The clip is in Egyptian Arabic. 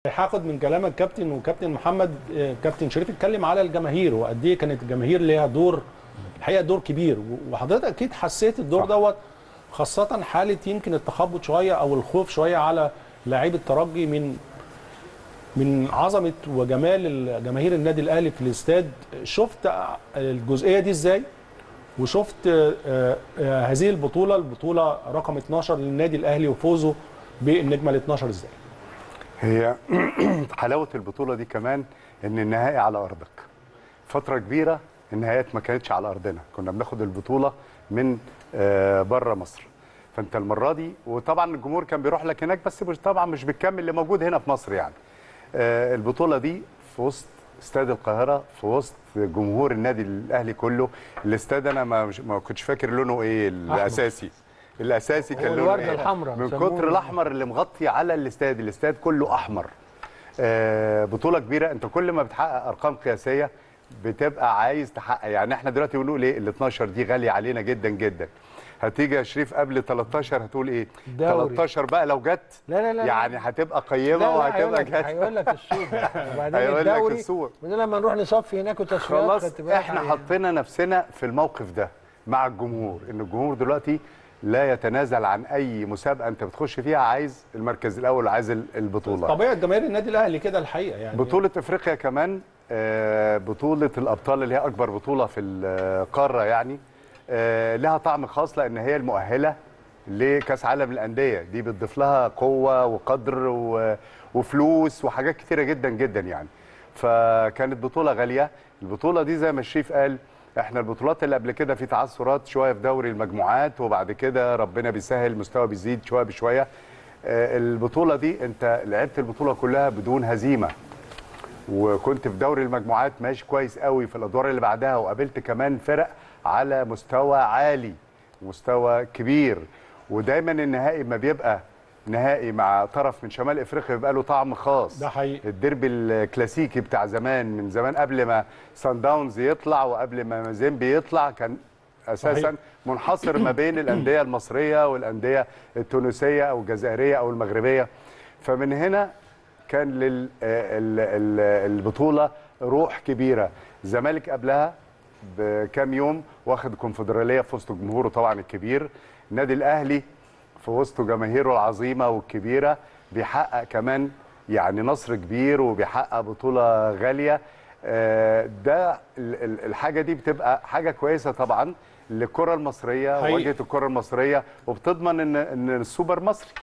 هاخد من كلامك كابتن وكابتن محمد آه، كابتن شريف اتكلم على الجماهير وقد ايه كانت الجماهير ليها دور الحقيقه دور كبير و- وحضرتك اكيد حسيت الدور دوت خاصه حاله يمكن التخبط شويه او الخوف شويه على لاعبي الترجي من من عظمه وجمال جماهير النادي الاهلي في الاستاد شفت الجزئيه دي ازاي وشفت آه، آه، هذه البطوله البطوله رقم 12 للنادي الاهلي وفوزه بالنجمه ال 12 ازاي هي حلاوه البطوله دي كمان ان النهائي على ارضك فتره كبيره النهايات ما كانتش على ارضنا كنا بناخد البطوله من بره مصر فانت المره دي وطبعا الجمهور كان بيروح لك هناك بس مش طبعا مش بالكم اللي موجود هنا في مصر يعني آه، البطوله دي في وسط استاد القاهره في وسط جمهور النادي الاهلي كله الاستاد انا ما, مش- ما كنتش فاكر لونه ايه الاساسي الاساسي كان هو لونه الوردة إيه؟ الحمراء من بيسموه. كتر الاحمر اللي مغطي على الاستاد الاستاد كله احمر آه، بطوله كبيره انت كل ما بتحقق ارقام قياسيه بتبقى عايز تحقق يعني احنا دلوقتي بنقول ايه ال 12 دي غاليه علينا جدا جدا هتيجي يا شريف قبل 13 هتقول ايه الدوري. 13 بقى لو جت لا لا لا يعني هتبقى لا قيمه لا وهتبقى هيقول لك جت هيقول لك السوق وبعدين هيقول لك الدوري السوق. وبعدين لما نروح نصفي هناك وتصفيات خلاص خدت بالك احنا يعني. حطينا نفسنا في الموقف ده مع الجمهور ان الجمهور دلوقتي لا يتنازل عن اي مسابقه انت بتخش فيها عايز المركز الاول عايز ال- البطوله طبيعه جماهير النادي الاهلي كده الحقيقه يعني بطولة افريقيا كمان آه، بطولة الابطال اللي هي اكبر بطولة في القارة يعني آه، لها طعم خاص لان هي المؤهلة لكاس عالم الاندية دي بتضيف لها قوة وقدر و- وفلوس وحاجات كتيرة جدا جدا يعني فكانت بطولة غالية البطولة دي زي ما الشريف قال احنا البطولات اللي قبل كده في تعثرات شوية في دوري المجموعات وبعد كده ربنا بيسهل المستوى بيزيد شوية بشوية آه، البطولة دي انت لعبت البطولة كلها بدون هزيمة وكنت في دوري المجموعات ماشي كويس قوي في الادوار اللي بعدها وقابلت كمان فرق على مستوى عالي مستوى كبير ودايما النهائي ما بيبقى نهائي مع طرف من شمال افريقيا بيبقى له طعم خاص ده حقيقي. الديربي الكلاسيكي بتاع زمان من زمان قبل ما سان داونز يطلع وقبل ما مازيمبي يطلع كان اساسا صحيح. منحصر ما بين الانديه المصريه والانديه التونسيه او الجزائريه او المغربيه فمن هنا كان للبطوله روح كبيره الزمالك قبلها بكام يوم واخد الكونفدراليه في وسط جمهوره طبعا الكبير النادي الاهلي في وسط جماهيره العظيمه والكبيره بيحقق كمان يعني نصر كبير وبيحقق بطوله غاليه آه، ده ال- ال- الحاجه دي بتبقى حاجه كويسه طبعا للكره المصريه حقيقي. وواجهه الكره المصريه وبتضمن ان ان السوبر مصري